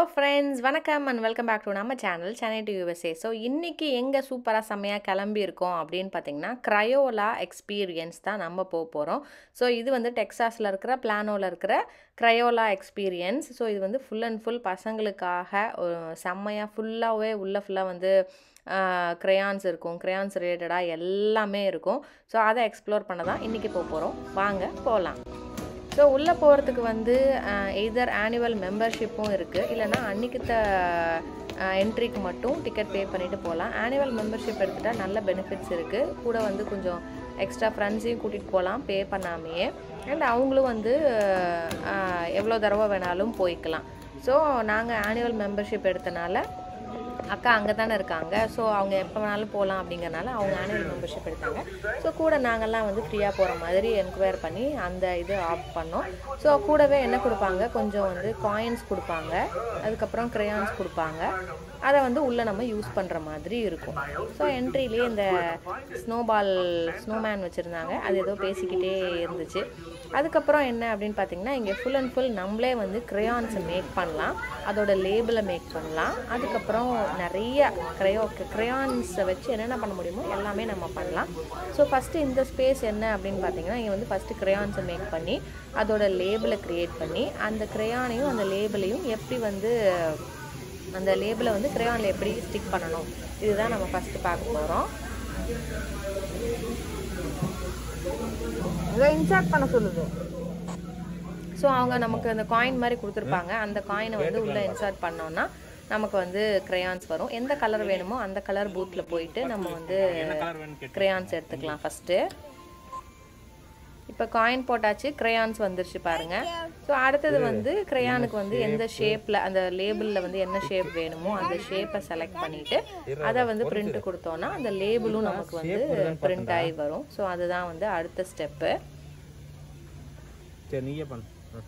Friends வணக்கம் and welcome back to நம்ம channel Chennai to USA so இன்றைக்கி எங்கே சூப்பராக செம்மையாக கிளம்பி இருக்கோம் அப்படின்னு பார்த்தீங்கன்னா க்ரையோலா எக்ஸ்பீரியன்ஸ் தான் நம்ம போக போகிறோம் ஸோ இது வந்து டெக்ஸாஸில் இருக்கிற பிளானோவில் இருக்கிற க்ரையோலா எக்ஸ்பீரியன்ஸ் ஸோ இது வந்து ஃபுல் அண்ட் ஃபுல் பசங்களுக்காக ஒரு செம்மையாக ஃபுல்லாகவே உள்ளே ஃபுல்லாக வந்து க்ரையான்ஸ் இருக்கும் க்ரையான்ஸ் ரிலேட்டடாக எல்லாமே இருக்கும் ஸோ அதை எக்ஸ்ப்ளோர் பண்ண தான் இன்றைக்கி போக போகிறோம் வாங்க போகலாம் ஸோ உள்ளே போகிறதுக்கு வந்து எய்தர் ஆனுவல் மெம்பர்ஷிப்பும் இருக்குது இல்லைனா அன்றைக்கித்த என்ட்ரிக்கு மட்டும் டிக்கெட் பே பண்ணிவிட்டு போகலாம் ஆனுவல் மெம்பர்ஷிப் எடுத்துகிட்டா நல்ல பெனிஃபிட்ஸ் இருக்குது கூட வந்து கொஞ்சம் எக்ஸ்ட்ரா ஃப்ரெண்ட்ஸையும் கூட்டிகிட்டு போகலாம் பே பண்ணாமையே அண்ட் அவங்களும் வந்து அஹ், எவ்வளோ தடவை வேணாலும் போய்க்கலாம் ஸோ நாங்கள் ஆனுவல் மெம்பர்ஷிப் எடுத்தனால அக்கா அங்கே தானே இருக்காங்க ஸோ அவங்க எப்போ வேணாலும் போகலாம் அப்படிங்கறனால அவங்க ஆனுவல் மெம்பர்ஷிப் எடுத்தாங்க ஸோ கூட நாங்கள்லாம் வந்து ஃப்ரீயாக போகிற மாதிரி என்கொயர் பண்ணி அந்த இது ஆஃப் பண்ணோம் ஸோ கூடவே என்ன கொடுப்பாங்க கொஞ்சம் வந்து காயின்ஸ் கொடுப்பாங்க அதுக்கப்புறம் க்ரையான்ஸ் கொடுப்பாங்க அதை வந்து உள்ளே நம்ம யூஸ் பண்ணுற மாதிரி இருக்கும் ஸோ என்ட்ரிலேயே இந்த ஸ்னோபால் ஸ்னோமேன் வச்சுருந்தாங்க அது ஏதோ பேசிக்கிட்டே இருந்துச்சு அதுக்கப்புறம் என்ன அப்படின்னு பார்த்தீங்கன்னா இங்கே ஃபுல் அண்ட் ஃபுல் நம்மளே வந்து க்ரையான்ஸை மேக் பண்ணலாம் அதோட லேபிளை மேக் பண்ணலாம் அதுக்கப்புறம் நிறைய க்ரையோ க்ரையான்ஸை வச்சு என்னென்ன பண்ண முடியுமோ எல்லாமே நம்ம பண்ணலாம் ஸோ ஃபஸ்ட்டு இந்த ஸ்பேஸ் என்ன அப்படின்னு பார்த்தீங்கன்னா இங்கே வந்து ஃபஸ்ட்டு க்ரையான்ஸை மேக் பண்ணி அதோட லேபிளை க்ரியேட் பண்ணி அந்த க்ரையானையும் அந்த லேபிளையும் எப்படி வந்து அந்த லேபிளை வந்து க்ரையானில் எப்படி ஸ்டிக் பண்ணணும் இதுதான் நம்ம ஃபஸ்ட்டு பார்க்க போகிறோம் இதை இன்சர்ட் பண்ண சொல்லுது ஸோ அவங்க நமக்கு அந்த காயின் மாதிரி கொடுத்துருப்பாங்க அந்த காயினை வந்து உள்ளே இன்சர்ட் பண்ணோம்னா நமக்கு வந்து க்ரையான்ஸ் வரும் எந்த கலர் வேணுமோ அந்த கலர் பூத்தில் போயிட்டு நம்ம வந்து க்ரையான்ஸ் எடுத்துக்கலாம் ஃபஸ்ட்டு இப்போ காயின் போட்டாச்சு க்ரையான்ஸ் வந்துருச்சு பாருங்க ஸோ அடுத்தது வந்து க்ரையானுக்கு வந்து எந்த ஷேப்பில் அந்த லேபிளில் வந்து என்ன ஷேப் வேணுமோ அந்த ஷேப்பை செலக்ட் பண்ணிட்டு அதை வந்து பிரிண்ட் கொடுத்தோன்னா அந்த லேபிளும் நமக்கு வந்து பிரிண்ட் ஆகி வரும் ஸோ அதுதான் வந்து அடுத்த ஸ்டெப்பு சரி நீயே பண்ணு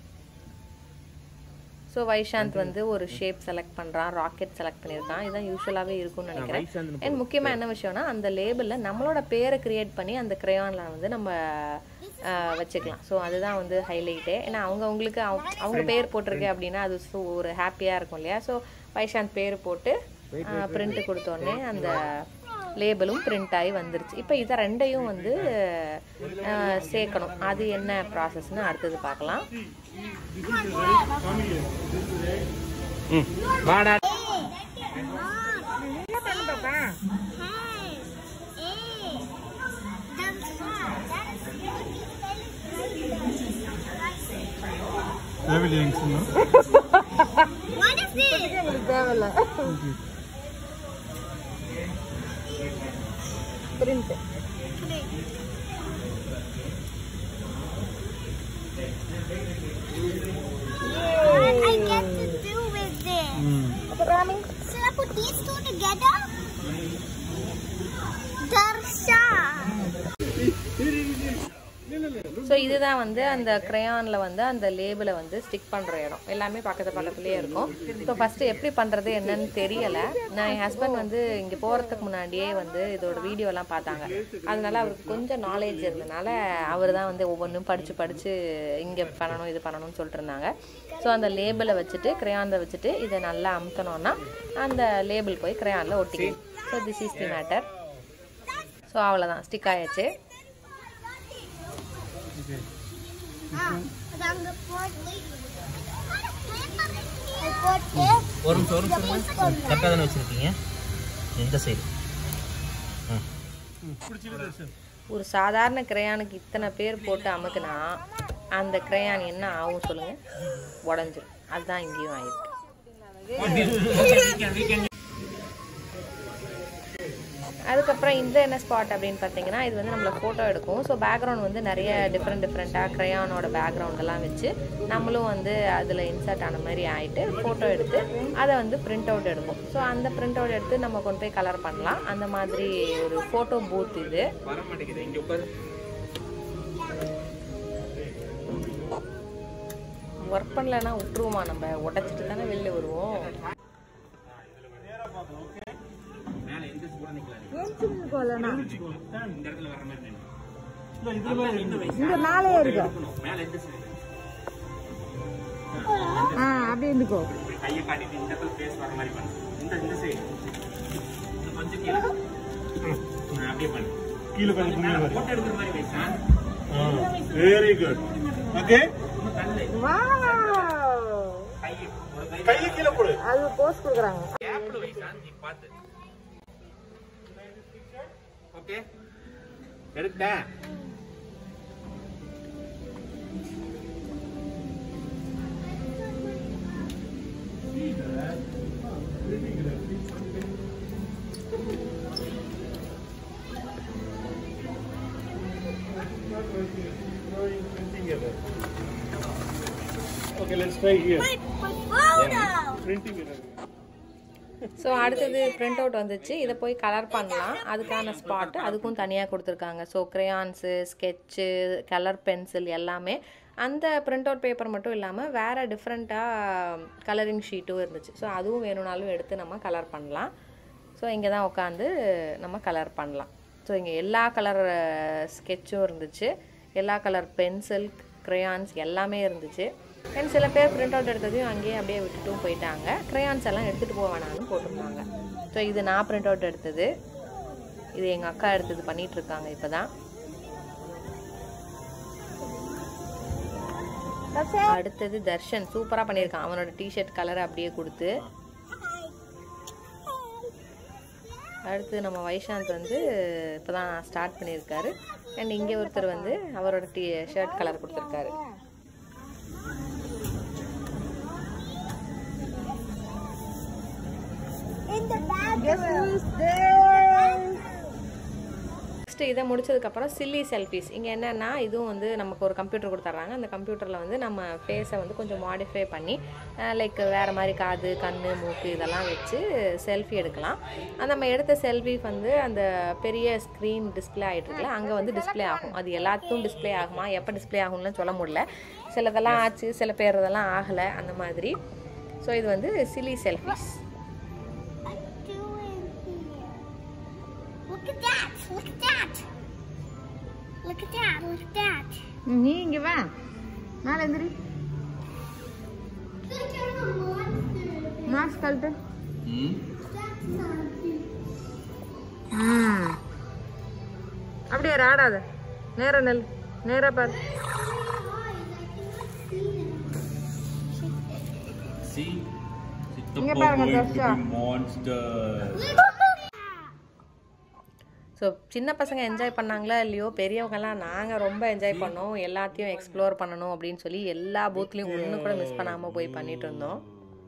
ஸோ வைஷாந்த் வந்து ஒரு ஷேப் செலக்ட் பண்ணுறான் ராக்கெட் செலக்ட் பண்ணியிருக்கான் இதுதான் யூஸ்வலாகவே இருக்கும்னு நினைக்கிறேன் வைஷாந்த்னு அண்ட் முக்கியமாக என்ன விஷயம்னா அந்த லேபிளில் நம்மளோட பேரை கிரியேட் பண்ணி அந்த க்ரையானில் வந்து நம்ம ஆஹ், வச்சுக்கலாம் ஸோ அதுதான் வந்து ஹைலைட்டே ஏன்னா அவங்க அவங்களுக்கு அவங்க அவங்க பேர் போட்டிருக்கு அப்படின்னா அது so ஒரு ஹாப்பியாக இருக்கும் இல்லையா ஸோ வைஷாந்த் பேர் போட்டு பிரிண்ட் கொடுத்தோடனே அந்த லேபிளும் பிரிண்ட் ஆகி வந்துருச்சு இப்போ இதை ரெண்டையும் வந்து ஆஹ், சேர்க்கணும் அது என்ன ப்ராசஸ்னு அடுத்தது பார்க்கலாம் ம் வாடா What is this? எங்களுக்கு தேவையில்ல print I get to do with this. ம் அப்புறம் Should I put these two together? Darsha. So இதுதான் வந்து அந்த க்ரையானில் வந்து அந்த லேபிளை வந்து ஸ்டிக் பண்ணுற இடம் எல்லாமே பக்கத்து பக்கத்துலேயே இருக்கும் ஸோ ஃபஸ்ட்டு எப்படி பண்ணுறது என்னன்னு தெரியலை நான் என் ஹஸ்பண்ட் வந்து இங்கே போகிறதுக்கு முன்னாடியே வந்து இதோட வீடியோலாம் பார்த்தாங்க அதனால அவருக்கு கொஞ்சம் நாலேஜ் இருந்தனால அவர் தான் வந்து ஒவ்வொன்றும் படித்து படித்து இங்கே பண்ணணும் இது பண்ணணும்னு சொல்லிட்டு இருந்தாங்க ஸோ அந்த லேபிளை வச்சுட்டு க்ரையானில் வச்சுட்டு இதை நல்லா அமுத்தணும்னா அந்த லேபிள் போய் க்ரையானில் ஒட்டிக்கும் so this is the matter so அவ்வளோதான் ஸ்டிக் ஆயாச்சு I'm gonna put I put it. ஒரு நிமிஷம் ஒரு நிமிஷம் கரெக்டாக தானே வச்சுருக்கீங்க எந்த சைடு ஒரு சாதாரண கிரையானுக்கு இத்தனை பேர் போட்டு அமுக்குனா அந்த கிரையான் என்ன ஆகும் சொல்லுங்க உடஞ்சிரும் அதுதான் இங்கேயும் ஆயிருக்கு அதுக்கப்புறம் இந்த என்ன ஸ்பாட் அப்படின்னு பார்த்தீங்கன்னா இது வந்து நம்மளை ஃபோட்டோ எடுக்கும் ஸோ பேக்ரவுண்ட் வந்து நிறைய டிஃப்ரெண்ட் டிஃப்ரெண்ட்டாக க்ரையானோட பேக்ரவுண்டெல்லாம் வச்சு நம்மளும் வந்து அதில் இன்சர்ட் ஆன மாதிரி ஆகிட்டு ஃபோட்டோ எடுத்து அதை வந்து பிரிண்ட் அவுட் எடுக்கும் ஸோ அந்த பிரிண்ட் அவுட் எடுத்து நம்ம கொண்டு போய் கலர் பண்ணலாம் அந்த மாதிரி ஒரு ஃபோட்டோ பூத் இது வர மாட்டேங்குது இங்கே உட்காரு ஒர்க் பண்ணலன்னா விட்டுருவோமா நம்ம உடச்சிட்டு தானே வெளில வருவோம் மேலே எந்திரிச்சு கூட நிற்கலாம் ஏன் போலனா இந்த இடத்துல வர மாதிரி வேணும் இங்க மேலே இருக்கு மேலே எந்திரிச்சு ஆ அப்படி இருந்துக்கோ கையை காட்டிட்டு இந்த இடத்துல ஃபேஸ் வர மாதிரி பண்ணு இந்த இந்த சைடு கொஞ்சம் கீழே ஆ, அப்படியே பண்ணு கீழே கொஞ்சம் மேல குனிய போட்டோ எடுக்கிற மாதிரி வைசா வெரி குட் ஓகே கை ஒரு கை கையை கீழே போடு அது போஸ்ட் கொடுக்குறாங்க கேப்ல வைசா நீ பார்த்து ஓகே எடுத்தேன் Okay, let's try here. My photo. Printing it. So அடுத்தது பிரிண்ட் அவுட் வந்துச்சு இதை போய் கலர் பண்ணலாம் அதுக்கான ஸ்பாட் அதுக்கும் தனியாக கொடுத்துருக்காங்க so crayons sketch colour pencil எல்லாமே அந்த பிரிண்ட் அவுட் பேப்பர் மட்டும் இல்லாமல் வேறு டிஃப்ரெண்ட்டாக கலரிங் ஷீட்டும் இருந்துச்சு ஸோ அதுவும் வேணும்னாலும் எடுத்து நம்ம கலர் பண்ணலாம் ஸோ இங்கே தான் உட்காந்து நம்ம கலர் பண்ணலாம் ஸோ இங்கே எல்லா கலர் ஸ்கெட்சும் இருந்துச்சு எல்லா கலர் பென்சில் க்ரையான்ஸ் எல்லாமே இருந்துச்சு அண்ட் சில பேர் பிரிண்ட் அவுட் எடுத்ததையும் அங்கேயே அப்படியே விட்டுட்டும் போயிட்டாங்க க்ரையான்ஸ் எல்லாம் எடுத்துகிட்டு போக வேணாம்னு போட்டிருந்தாங்க ஸோ இது நான் பிரிண்ட் அவுட் எடுத்தது இது எங்கள் அக்கா எடுத்தது பண்ணிட்டு இருக்காங்க இப்போ தான் அடுத்தது தர்ஷன் சூப்பராக பண்ணியிருக்கான் அவனோட டிஷர்ட் கலரை அப்படியே கொடுத்து அடுத்து நம்ம வைஷாந்த் வந்து இப்போ தான் ஸ்டார்ட் பண்ணியிருக்காரு அண்ட் இங்கே ஒருத்தர் வந்து அவரோட டி ஷர்ட் கலர் கொடுத்துருக்காரு In the bathroom. Guess who is there? Next இதை முடிச்சதுக்கப்புறம் சில்லி செல்ஃபிஸ் இங்கே என்னென்னா இதுவும் வந்து நமக்கு ஒரு கம்ப்யூட்டர் கொடுத்துட்றாங்க அந்த கம்ப்யூட்டரில் வந்து நம்ம ஃபேஸை வந்து கொஞ்சம் மாடிஃபை பண்ணி லைக் வேறு மாதிரி காது கண் மூக்கு இதெல்லாம் வச்சு செல்ஃபி எடுக்கலாம் அந்த நம்ம எடுத்த செல்ஃபி வந்து அந்த பெரிய ஸ்க்ரீன் டிஸ்ப்ளே ஆகிட்டு இருக்குல்ல அங்கே வந்து டிஸ்ப்ளே ஆகும் அது எல்லாத்துக்கும் டிஸ்ப்ளே ஆகுமா எப்போ டிஸ்ப்ளே ஆகும்னு சொல்ல முடியல சிலதெல்லாம் ஆச்சு சில பேர் இதெல்லாம் ஆகலை அந்த மாதிரி ஸோ இது வந்து silly selfies Doing here. Look at that. Look at that. Look at that. Look at that. நீ இங்க வா மேல எந்திரி Look at the monster. Mask கழட்டு That's something. ம் அப்படியே ஆடாத நேரா நெல் நேரா பாரு See? இங்க பாருங்க தர்ஷா ஸோ சின்ன பசங்க என்ஜாய் பண்ணாங்களா இல்லையோ பெரியவங்கலாம் நாங்கள் ரொம்ப என்ஜாய் பண்ணோம் எல்லாத்தையும் எக்ஸ்ப்ளோர் பண்ணணும் அப்படின்னு சொல்லி எல்லா பூத்லேயும் ஒன்று கூட மிஸ் பண்ணாமல் போய் பண்ணிட்டு இருந்தோம்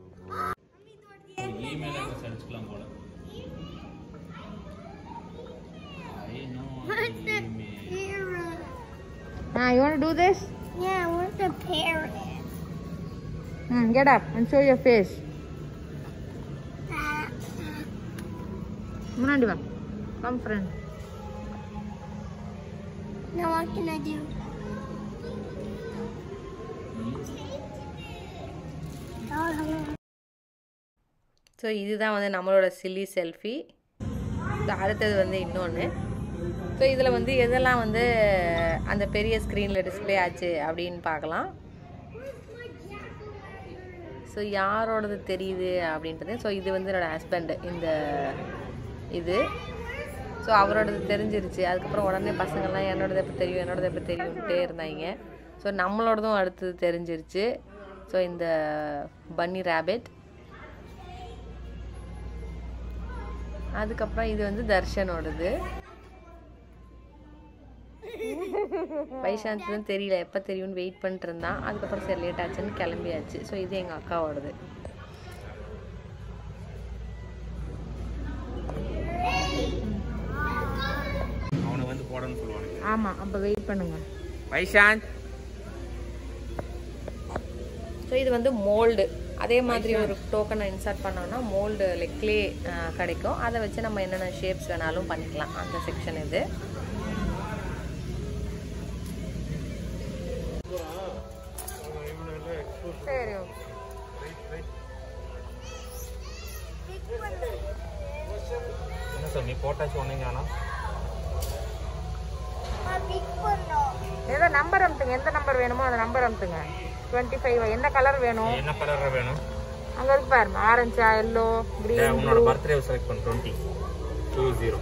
இமெயில் அட்ரஸ் அடிச்சுக்கலாம் போல I know What's the email. parrot? Ah you want to this Yeah, what's the parrot? Hmm get up and show your face Uh, முன்னாடி வா come friend now what can I do? Oh, hello. So இதுதான் வந்து நம்மளோட chilli selfie அடுத்தது வந்து இன்னொன்று so இதில் வந்து எதெல்லாம் வந்து அந்த பெரிய ஸ்க்ரீனில் டிஸ்ப்ளே ஆச்சு அப்படின்னு பார்க்கலாம் ஸோ யாரோடது தெரியுது அப்படின்றது ஸோ இது வந்து என்னோடய ஹஸ்பண்டு இந்த இது ஸோ அவரோடது தெரிஞ்சிருச்சு அதுக்கப்புறம் உடனே பசங்கள்லாம் என்னோடது எப்போ தெரியும் என்னோடது எப்போ தெரியும்ட்டே இருந்தாங்க ஸோ நம்மளோடதும் அடுத்தது தெரிஞ்சிருச்சு ஸோ இந்த பன்னி ரேபிட் அதுக்கப்புறம் இது வந்து தர்ஷனோடது வைஷாந்த் தான் தெரியல எப்போ தெரியும்னு வெயிட் பண்ணிட்டு இருந்தான் அதுக்கப்புறம் சரி லேட் ஆச்சுன்னு கிளம்பியாச்சு ஸோ இது எங்கள் அக்காவோடது அவனை வந்து போடணும்னு சொல்லுவாங்க ஆமா அப்ப வெயிட் பண்ணுங்க வைஷாந்த் ஸோ இது வந்து மோல்டு அதே மாதிரி ஒரு டோக்கனை இன்சர்ட் பண்ணோம்னா மோல்டு லைக் க்ளே கிடைக்கும் அதை வச்சு நம்ம என்னென்ன ஷேப்ஸ் வேணாலும் பண்ணிக்கலாம் அந்த செக்ஷன் இது சரி என்ன சார் நீ போட்டாச்சு ஒன்றுங்க ஆனால் ஏதோ நம்பர் அமுத்துங்க எந்த நம்பர் வேணுமோ அந்த நம்பர் அமுத்துங்க டுவெண்ட்டி ஃபைவ் என்ன கலர் வேணும் என்ன கலரில் வேணும் அங்க இருக்கு பாரு ஆரஞ்சா எல்லோ கிரீன் உன்னோட பர்த்டே செலக்ட் பண்ண டுவெண்ட்டி டூ ஜீரோ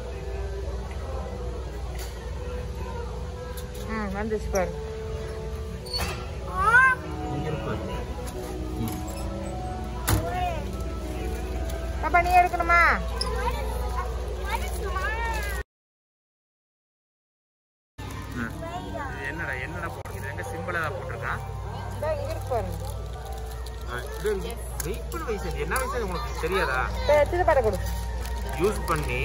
ம் வந்துச்சு பாரு இங்கே இருப்பாரு பாப்பா நீ எடுக்கணுமா What is mine? என்னடா என்னடா போட்டுருக்குது எங்க சிம்பிளா தான் போட்டிருக்கான் இதோ இங்க இருக்கு பாரு இது வெயிட் பண்ண வயசு என்ன வயசு உனக்கு தெரியாதா சின்ன பாட்டை கொடு யூஸ் பண்ணி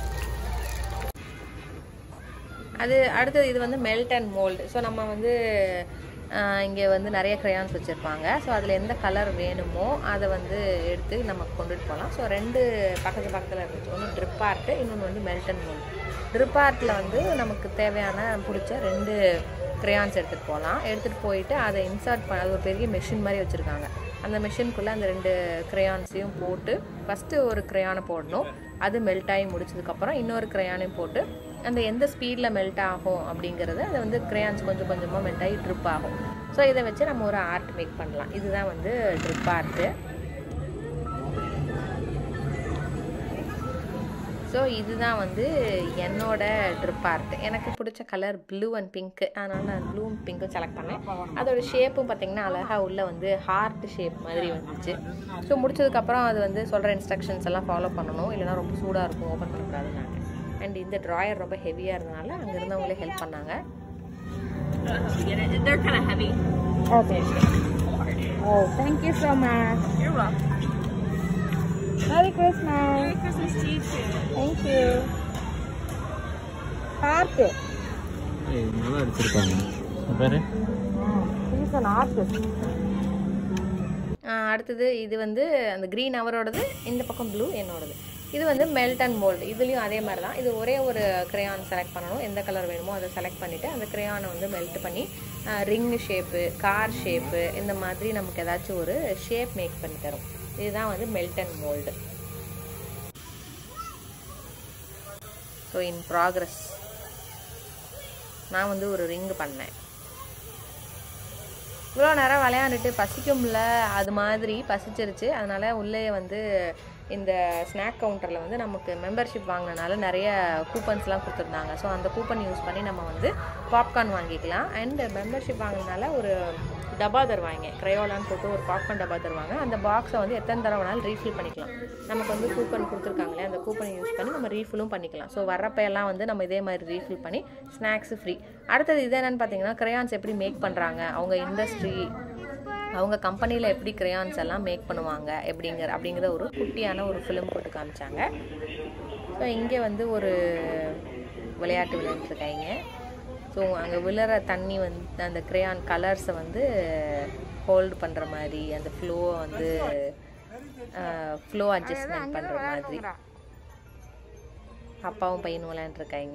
அது அடுத்தது இது வந்து மெல்ட் அண்ட் மோல்டு ஸோ நம்ம வந்து இங்கே வந்து நிறைய க்ரையான்ஸ் வச்சுருப்பாங்க ஸோ அதில் எந்த கலர் வேணுமோ அதை வந்து எடுத்து நம்ம கொண்டுட்டு போகலாம் ஸோ ரெண்டு பக்கத்து பக்கத்தில் இருந்துச்சு ஒன்று ட்ரிப் ஆர்ட்டு இன்னொன்று வந்து மெல்ட் அண்ட் மோல்டு ட்ரிப் ஆர்ட்டில் வந்து நமக்கு தேவையான பிடிச்ச ரெண்டு க்ரையான்ஸ் எடுத்துகிட்டு போகலாம் எடுத்துகிட்டு போயிட்டு அதை இன்சர்ட் பண்ண அது ஒரு பெரிய மெஷின் மாதிரி வச்சுருக்காங்க அந்த மெஷின்குள்ளே அந்த ரெண்டு க்ரையான்ஸையும் போட்டு ஃபஸ்ட்டு ஒரு க்ரையானை போடணும் அது மெல்ட் ஆகி முடிச்சதுக்கப்புறம் இன்னொரு க்ரையானையும் போட்டு அந்த எந்த ஸ்பீடில் மெல்ட் ஆகும் அப்படிங்கிறது அதை வந்து க்ரையான்ஸ் கொஞ்சம் கொஞ்சமாக மெல்ட் ஆகி ட்ரிப் ஆகும் ஸோ இதை வச்சு நம்ம ஒரு ஆர்ட் மேக் பண்ணலாம் இதுதான் வந்து ட்ரிப் ஆர்ட்டு ஸோ இதுதான் வந்து என்னோட ட்ரிப் ஆர்ட் எனக்கு பிடிச்ச கலர் ப்ளூ அண்ட் பிங்க்கு அதனால் நான் ப்ளூ அண்ட் பிங்க்கும் செலக்ட் பண்ணேன் அதோட ஷேப்பும் பார்த்திங்கன்னா அழகாக உள்ள வந்து ஹார்ட் ஷேப் மாதிரி வந்துச்சு ஸோ முடிச்சதுக்கப்புறம் அது வந்து சொல்கிற இன்ஸ்ட்ரக்ஷன்ஸ் எல்லாம் ஃபாலோ பண்ணணும் இல்லைனா ரொம்ப சூடாக இருக்கும் ஓப்பன் பண்ணக்கூடாதுன்னாங்க அண்ட் இந்த ட்ராயர் ரொம்ப ஹெவியாக இருந்தனால அங்கே இருந்தவங்களே ஹெல்ப் பண்ணாங்க They're kind of heavy. Okay oh thank you so much You're welcome. Merry Christmas Merry Christmas to you too. Thank you hard நல்லா அடிச்சிருக்காங்க பாரு இஸ் அன் ஆர்டிஸ்ட் ஆஹ் அடுத்தது இது வந்து அந்த க்ரீன் அவரோடது இந்த பக்கம் ப்ளூ என்னோடது இது வந்து மெல்ட் அண்ட் மோல்டு இதுலேயும் அதே மாதிரி தான் இது ஒரே ஒரு கிரையான் செலக்ட் பண்ணணும் எந்த கலர் வேணுமோ அதை செலக்ட் பண்ணிவிட்டு அந்த கிரையானை வந்து மெல்ட் பண்ணி ரிங் ஷேப்பு கார் ஷேப்பு இந்த மாதிரி நமக்கு ஏதாச்சும் ஒரு ஷேப் மேக் பண்ணி தரும் இதுதான் வந்து melt and mould so in progress நான் வந்து ஒரு ரிங் பண்ணேன் இவ்வளோ நேரம் விளையாண்டுட்டு பசிக்கும்ல அது மாதிரி பசிச்சிருச்சு அதனால் உள்ளே வந்து இந்த ஸ்நாக் கவுண்டரில் வந்து நமக்கு மெம்பர்ஷிப் வாங்கினனால நிறைய கூப்பன்ஸ்லாம் கொடுத்துருந்தாங்க ஸோ அந்த கூப்பன் யூஸ் பண்ணி நம்ம வந்து பாப்கார்ன் வாங்கிக்கலாம் அண்ட் மெம்பர்ஷிப் வாங்கினனால ஒரு டப்பா தருவாங்க க்ரையோலான்னு போட்டு ஒரு பாப்கார்ன் டப்பா தருவாங்க அந்த பாக்ஸை வந்து எத்தனை தடவை வேணாலும் ரீஃபில் பண்ணிக்கலாம் நமக்கு வந்து கூப்பன் கொடுத்துருக்காங்களே அந்த கூப்பனை யூஸ் பண்ணி நம்ம ரீஃபிலும் பண்ணிக்கலாம் ஸோ வர்றப்ப எல்லாம் வந்து நம்ம இதே மாதிரி ரீஃபில் பண்ணி ஸ்நாக்ஸ் ஃப்ரீ அடுத்தது இது என்னன்னு பார்த்தீங்கன்னா க்ரையான்ஸ் எப்படி மேக் பண்ணுறாங்க அவங்க இண்டஸ்ட்ரி அவங்க கம்பெனியில் எப்படி கிரையான்ஸ் எல்லாம் மேக் பண்ணுவாங்க எப்படிங்கிற அப்படிங்கிற ஒரு குட்டியான ஒரு ஃபிலிம் போட்டு காமிச்சாங்க ஸோ இங்கே வந்து ஒரு விளையாட்டு விளையாண்டுருக்காங்க ஸோ அங்கே விழுற தண்ணி வந்து அந்த கிரையான் கலர்ஸை வந்து ஹோல்டு பண்ணுற மாதிரி அந்த ஃப்ளோவை வந்து ஃப்ளோ அட்ஜஸ்ட்மெண்ட் பண்ணுற மாதிரி அப்பாவும் பையனும் விளையாண்டுருக்காங்க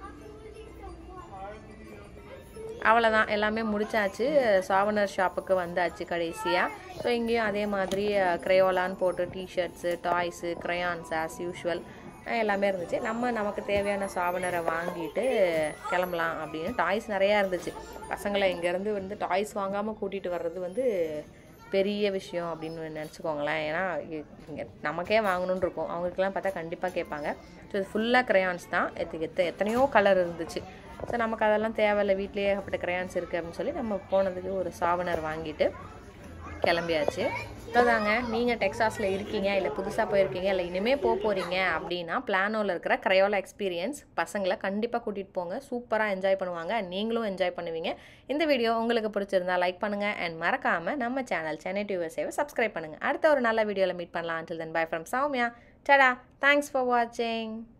அவ்வளோதான் எல்லாமே முடிச்சாச்சு சாவனர் ஷாப்புக்கு வந்தாச்சு கடைசியாக ஸோ இங்கேயும் அதே மாதிரி க்ரையோலான்னு போட்டு T shirts toys crayons as usual எல்லாமே இருந்துச்சு நம்ம நமக்கு தேவையான சாவனரை வாங்கிட்டு கிளம்பலாம் அப்படின்னு டாய்ஸ் நிறையா இருந்துச்சு பசங்களை இங்கேருந்து வந்து டாய்ஸ் வாங்காமல் கூட்டிகிட்டு வர்றது வந்து பெரிய விஷயம் அப்படின்னு நினச்சிக்கோங்களேன் ஏன்னா இ- இங்க நமக்கே வாங்கணும்னு இருக்கும் அவங்களுக்குலாம் பார்த்தா கண்டிப்பாக கேட்பாங்க ஸோ இது ஃபுல்லாக க்ரையான்ஸ் தான் எத்து எத்த எத்தனையோ கலர் இருந்துச்சு ஸோ நமக்கு அதெல்லாம் தேவையில்லை வீட்லேயே ஏகப்பட்ட க்ரையான்ஸ் இருக்குது அப்படின்னு சொல்லி நம்ம போனதுக்கு ஒரு சாவனர் வாங்கிட்டு கிளம்பியாச்சு இப்போதாங்க நீங்கள் டெக்ஸாஸில் இருக்கீங்க இல்லை புதுசாக போயிருக்கீங்க இல்லை இனிமேல் போக போகிறீங்க அப்படின்னா பிளானோவில் இருக்கிற க்ரையோலா எக்ஸ்பீரியன்ஸ் பசங்களை கண்டிப்பாக கூட்டிகிட்டு போங்க சூப்பராக என்ஜாய் பண்ணுவாங்க நீங்களும் என்ஜாய் பண்ணுவீங்க இந்த வீடியோ உங்களுக்கு பிடிச்சிருந்தா லைக் பண்ணுங்கள் அண்ட் மறக்காமல் நம்ம சேனல் சென்னை டியூஎஸ்ஏவை சப்ஸ்கிரைப் பண்ணுங்கள் அடுத்த ஒரு நல்ல வீடியோவில் மீட் பண்ணலாம் until then bye from Soumya டடா தேங்க்ஸ் ஃபார் வாட்சிங்